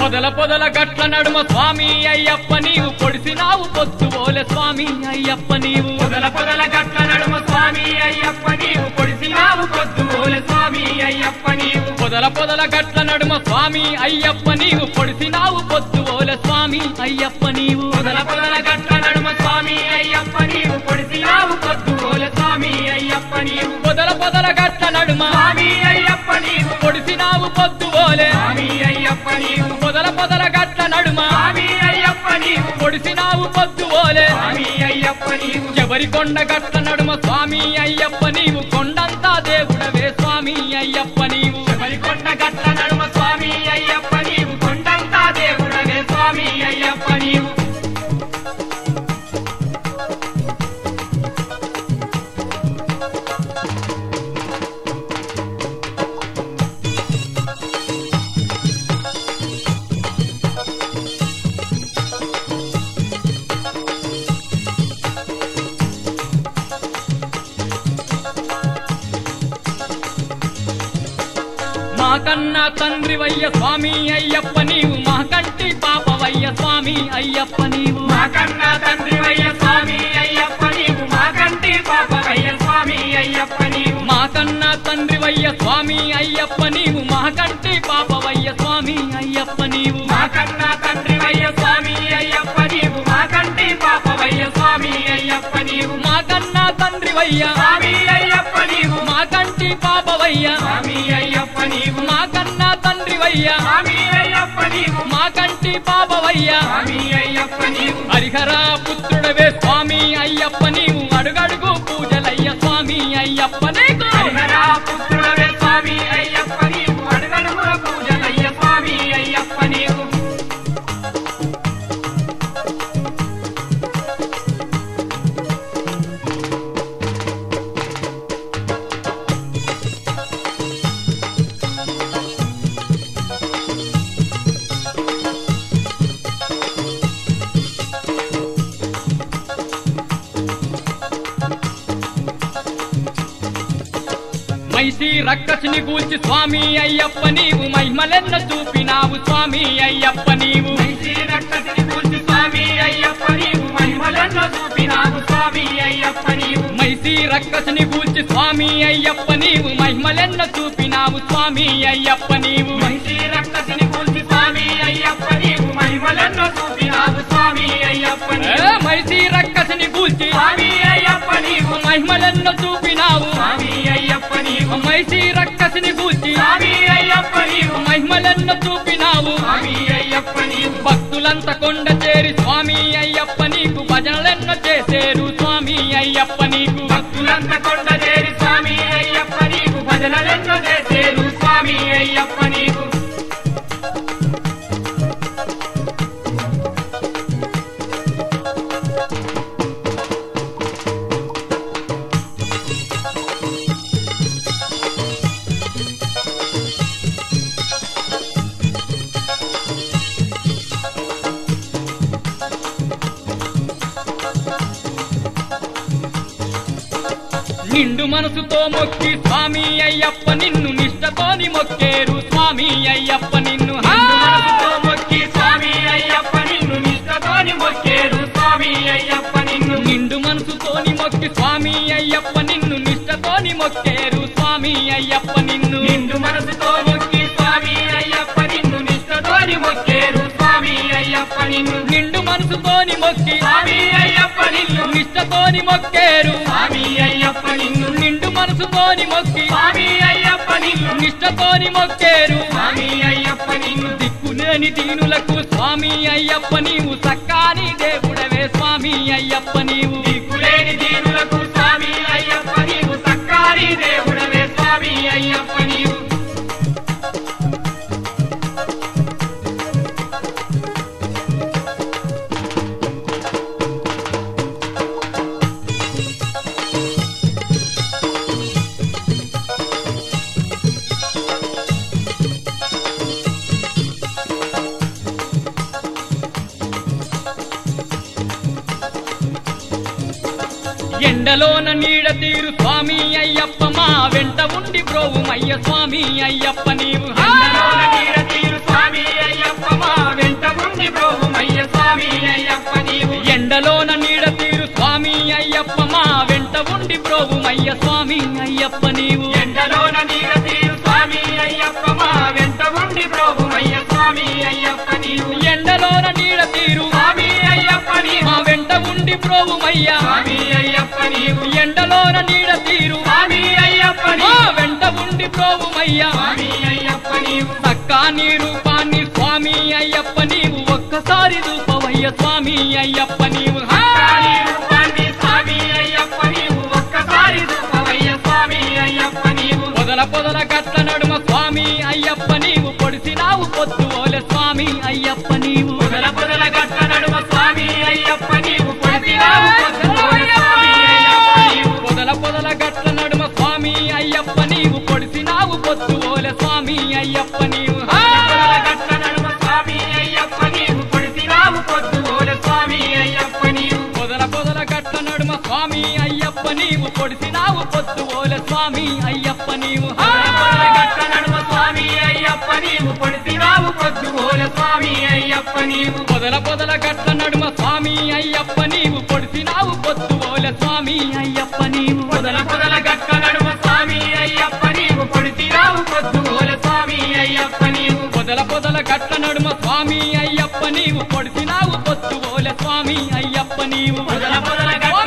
పొదల పొదల గట్ల నడుమ స్వామి అయ్యప్ప నీవు పొడిసినావు పొద్దు ఓలే స్వామి అయ్యప్ప నీవు పొదల పొదల గట్ల నడుమ స్వామి అయ్యప్ప నీవు పొడిసినావు పొద్దు ఓలె స్వామి అయ్యప్ప నీవు పొదల పొదల గట్ల నడుమ స్వామి అయ్యప్ప నీవు పొడిసినావు పొద్దు ఓలే స్వామి అయ్యప్ప నీవు పొదల పొదల గట్ల నడుమ స్వామి అయ్యప్ప నీవు పొడిసినావు పొద్దు ఓలె స్వామి అయ్యప్ప నీవు పొదల పొదల గట్ల నడుమ స్వామి అయ్యప్ప నీవు పొడిసినావు పొద్దు ఓలే స్వామి అయ్యప్ప నీవు పొదల పొదల గట్ల నడుమ స్వామి అయ్యప్ప నీవు పొడిసినావు పొద్దు ఓలే స్వామి అయ్యప్ప నీవు ఎవరి కొండ గట్ల నడుమ స్వామి అయ్యప్ప నీవు కొండంతా దేవుడవే స్వామి అయ్యప్ప నీవు కొండ గట్ల నడుమ స్వామి అయ్యప్ప నీవు కొండంతా దేవుడవే స్వామి అయ్యప్ప నీవు మా కన్నా తండ్రి వయ్య స్వామి అయ్యప్ప నీవు మా కంటి పాపవయ్య స్వామి అయ్యప్ప నీవు మా కన్నా తండ్రి వయ్య స్వామి అయ్యప్ప నీవు మా కంటి పాప వయ్య స్వామి అయ్యప్ప నీవు మా కన్నా తండ్రి వయ్య స్వామి అయ్యప్ప నీవు మా కంటి పాపవయ్య స్వామి అయ్యప్ప నీవు మా కన్నా తండ్రి వయ్య స్వామి అయ్యప్ప నీవు మా కంటి పాప వయ్య స్వామి అయ్యప్ప నీవు మా కన్నా తండ్రి వయ్య స్వామి అయ్యప్ప నీవు మా కంటి పాపవయ్య స్వామి అయ్యప్ప నీవు మా కన్నా తండ్రి వయ్య స్వామి అయ్యప్ప నీవు మా కంటి పాపవయ్య స్వామి అయ్యప్ప నీవు హరిహర పుత్రుడవే స్వామి అయ్యప్ప నీవు అడుగడుగు పూజలయ్య స్వామి అయ్యప్ప నీకు హరిహరా పుత్రుడవే స్వామి అయ్యప్ప నీవు అడుగడుగుల పూజలయ్య స్వామి అయ్యప్ప నీవు మైసి రక్కసిని గూల్చి స్వామి అయ్యప్ప నీవు మహిమలెన్న చూపినావు స్వామి అయ్యప్ప నీవు మైసి రక్తసిని పూజి స్వామి అయ్యప్ప నీవు మహిమలను చూపినావు స్వామి అయ్యప్ప నీవు మైసి రక్కసిని గూల్చి స్వామి అయ్యప్ప నీవు మహిమలెన్న చూపినావు స్వామి అయ్యప్ప నీవు మైసి రక్తసిని పూజి స్వామి అయ్యప్ప నీవు మహిమలను చూపినావు స్వామి అయ్యప్ప ఏ, నీవు మైసి రక్కసిని గూల్చి స్వామి అయ్యప్ప నీవు మహిమలెన్న చూపినావు స్వామి అయ్యప్ప నీవు మైసి రక్కసిని గూల్చి స్వామి అయ్యప్ప నీవు మహిమలెన్న చూపినావు స్వామి అయ్యప్ప నీవు భక్తులంత కొండ చేరి స్వామి అయ్యప్ప నీకు భజనలెన్న చేసేరు స్వామి అయ్యప్ప నీకు భక్తులంత కొండ చేరి స్వామి అయ్యప్ప నీకు భజనలెన్నో చేసేరు స్వామి అయ్యప్ప నీకు నిండు మనసుతో మొక్కి స్వామి అయ్యప్ప నిన్ను నిష్టతోని మొక్కేరు స్వామి అయ్యప్ప నిన్ను హా! మనసుతో మొక్కి స్వామి అయ్యప్ప నిన్ను నిష్టతోని మొక్కేరు స్వామి అయ్యప్ప నిన్ను నిండు మనసుతోని మొక్కి స్వామి అయ్యప్ప నిన్ను నిష్టతోని మొక్కేరు స్వామి అయ్యప్ప నిన్ను నిండు మనసుతో మొక్కి స్వామి అయ్యప్ప నిన్ను నిష్టతోని మొక్కేరు స్వామి అయ్యప్ప నిన్ను నిండు మనసుతోని మొక్కి స్వామి అయ్యప్ప నిన్ను నిష్టతోని మొక్కేరు స్వామి అయ్యప్ప నిన్ను నిండు మనసుతోని మొక్కి స్వామి అయ్యప్ప నిన్ను నిష్టతోని మొక్కేరు స్వామి అయ్యప్ప నిన్ను దిక్కులేని దీనులకు స్వామి అయ్యప్ప నీవు సక్కాని దేవుడవే స్వామి అయ్యప్ప నీవు దిక్కులేని దీనులకు స్వామి అయ్యప్ప నీవు సక్కారి దేవుడవే స్వామి అయ్యప్ప నీవు ఎండలోన నీడ తీరు స్వామి అయ్యప్ప మా వెంట ఉండి బ్రోవుమయ్య స్వామి అయ్యప్ప నీవు హా! ఎండలోన నీడ తీరు స్వామి అయ్యప్ప మా ఉండి బ్రోహుమయ్య స్వామి అయ్యప్ప నీవు ఎండలోన నీడ తీరు స్వామి అయ్యప్ప మా వెంట ఉండి బ్రోవుమయ్య స్వామి అయ్యప్ప నీవు ఎండలోన నీడ తీరు స్వామి అయ్యప్ప మా వెంట ఉండి బ్రోహుమయ్య స్వామి అయ్యప్ప నీవు ఎండలోన నీడ తీరు స్వామి అయ్యప్ప నీవు మా వెంట ఉండి బ్రోవుమయ్య స్వామి అయ్యప్ప నీవు ఎండలోన నీడ తీరు స్వామి అయ్యప్ప మా నీవు వెంట ఉండి బ్రోవుమయ్య స్వామి అయ్యప్ప నీవు చక్కా నీ రూపాన్ని స్వామి అయ్యప్ప నీవు ఒక్కసారి రూపవయ్య స్వామి అయ్యప్ప నీవు హా! కాళీ రూపాన్ని స్వామి అయ్యప్ప నీవు ఒక్కసారి రూపమయ్య స్వామి అయ్యప్ప నీవు పొదల పొదల గట్ల నడుమ స్వామి అయ్యప్ప నీవు పొడిసినావు పొద్దు ఓలె స్వామి అయ్యప్ప నీవు పొదల పొదల గట్ల నడుమ స్వామి అయ్యప్ప నీవు పొడిసినావు పొద్దుపోయి స్వామి అయ్యప్ప నీవు పొదల పొదల గట్ల నడుమ స్వామి అయ్యప్ప నీవు పొడిసినావు పొద్దు ఓలె స్వామి అయ్యప్ప నీవు హా! పొదల గట్ల నడుమ స్వామి అయ్యప్ప నీవు పొడిసినావు పొద్దుపోయి స్వామి అయ్యప్ప నీవు పొదల పొదల గట్ల నడుమ స్వామి అయ్యప్ప నీవు పొడిసినావు పొద్దు ఓలె స్వామి అయ్యప్ప నీవు హా! పొదల గట్ల నడుమ స్వామి అయ్యప్ప నీవు పొడిసినావు పొద్దుపోయి స్వామి అయ్యప్ప నీవు పొదల పొదల గట్ల నడుమ స్వామి అయ్యప్ప నీవు పొడిసినావు పొద్దు ఓలె స్వామి అయ్యప్ప నీవు పొదల పొదల గట్ల నడుమ స్వామి అయ్యప్ప నీవు పొడిసినావు పొద్దుపోయి స్వామి అయ్యప్ప నీవు పొదల పొదల గట్ల నడుమ స్వామి అయ్యప్ప నీవు పొడిసినావు పొద్దు ఓలె స్వామి అయ్యప్ప నీవు పొదల పొదల గట్ల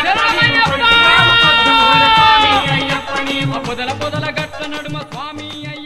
నడుమ స్వామి అయ్యప్ప నీవు పొడిసినావు పొద్దుపోయి స్వామి అయ్యప్ప నీవు పొదల పొదల గట్ల నడుమ స్వామి అయ్యప్ప